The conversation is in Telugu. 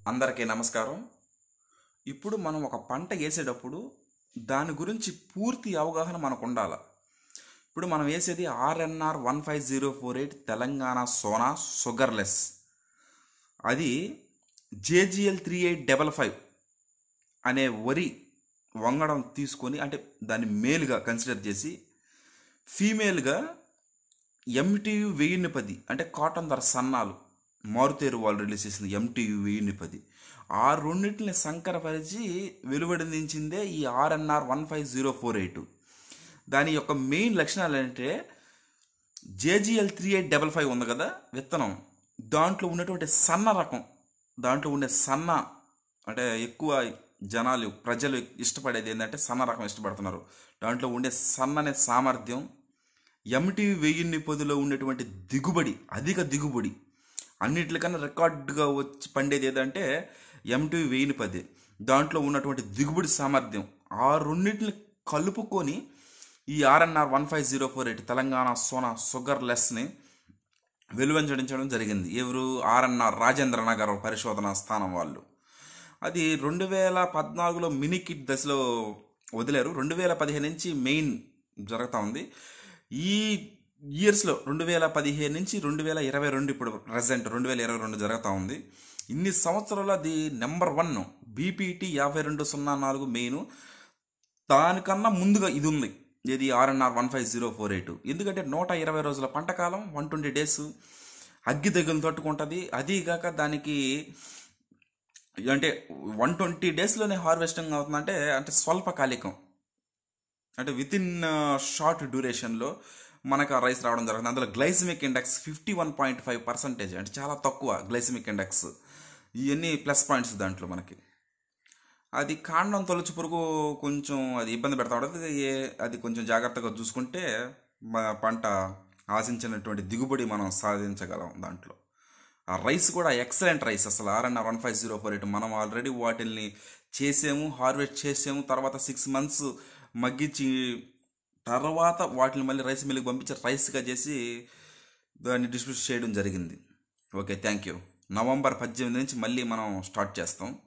అందరికీ నమస్కారం ఇప్పుడు మనం ఒక పంట వేసేటప్పుడు దాని గురించి పూర్తి అవగాహన మనకు ఉండాలి ఇప్పుడు మనం వేసేది RNR one five zero four eight Telangana Sona sugarless అది JGL three eight double five అనే వరి వంగడం తీసుకొని అంటే దాన్ని మేలుగా కన్సిడర్ చేసి ఫీమేల్గా ఎంటీయు వెయ్యిన్ని పది అంటే కాటన్ ధర సన్నాలు మారుతేరు వాళ్ళు రిలీజ్ చేసింది ఎంటీయు వెయ్యిన్ని పది ఆ రెండింటిని సంకరపరిచి వెలువడించిందే ఈ RNR one five zero four eight దాని యొక్క మెయిన్ లక్షణాలు ఏంటంటే JGL three eight double five ఉంది కదా విత్తనం దాంట్లో ఉన్నటువంటి సన్న రకం దాంట్లో ఉండే సన్న అంటే ఎక్కువ జనాలు ప్రజలు ఇష్టపడేది ఏంటంటే సన్న రకం ఇష్టపడుతున్నారు దాంట్లో ఉండే సన్ననే సామర్థ్యం ఎంటీవీ వెయ్యిన్ని పదిలో ఉండేటువంటి దిగుబడి అధిక దిగుబడి అన్నిటికన్నా రికార్డుగా వచ్చి పండేది ఏదంటే ఎంటీవీ వెయ్యిని పది దాంట్లో ఉన్నటువంటి దిగుబడి సామర్థ్యం ఆ రెండింటిని కలుపుకొని ఈ RNR one five zero four eight Telangana Sona sugar లెస్ని వెలువెంచడించడం జరిగింది ఎవరు ఆర్ఎన్ఆర్ రాజేంద్ర నగర్ పరిశోధన స్థానం వాళ్ళు అది రెండు వేల పద్నాలుగులో మినీ కిట్ దశలో వదిలేరు రెండు వేల పదిహేను నుంచి మెయిన్ జరుగుతూ ఉంది ఈ ఇయర్స్లో రెండు వేల పదిహేను నుంచి రెండు వేల ఇరవై రెండు ఇప్పుడు ప్రజెంట్ రెండు వేల ఇరవై రెండు జరుగుతూ ఉంది ఇన్ని సంవత్సరాలు అది నెంబర్ వన్ బీపీటీ యాభై రెండు సున్నా నాలుగు మెయిన్ దానికన్నా ముందుగా ఇది ఉంది ఇది RNR one five zero four eight ఎందుకంటే నూట ఇరవై రోజుల పంట కాలం వన్ ట్వంటీ డేస్ అగ్గి తెగులు తట్టుకుంటుంది అది కాక దానికి అంటే వన్ ట్వంటీ డేస్లోనే హార్వెస్టింగ్ అవుతుందంటే అంటే స్వల్పకాలికం అంటే విత్ ఇన్ షార్ట్ డ్యూరేషన్లో మనకు ఆ రైస్ రావడం జరుగుతుంది అందులో glycemic index fifty one point five percentage అంటే చాలా తక్కువ గ్లైసిమిక్ ఇండెక్స్ ఇవన్నీ ప్లస్ పాయింట్స్ దాంట్లో మనకి అది కాండం తొలచు పురుగు కొంచెం అది ఇబ్బంది పెడతా ఉంటుంది ఏ- అది కొంచెం జాగ్రత్తగా చూసుకుంటే మన పంట ఆశించినటువంటి దిగుబడి మనం సాధించగలం దాంట్లో ఆ రైస్ కూడా ఎక్సలెంట్ రైస్ అసలు RNR one five zero four eight మనం ఆల్రెడీ వాటిల్ని చేసాము హార్వెస్ట్ చేసాము తర్వాత సిక్స్ మంత్స్ మగ్గించి తర్వాత వాటిని మళ్ళీ రైస్ మిల్కి పంపించి రైస్గా చేసి దాన్ని డిస్ట్రిబ్యూట్ చేయడం జరిగింది ఓకే థ్యాంక్ యూ నవంబర్ పద్దెనిమిది నుంచి మళ్ళీ మనం స్టార్ట్ చేస్తాం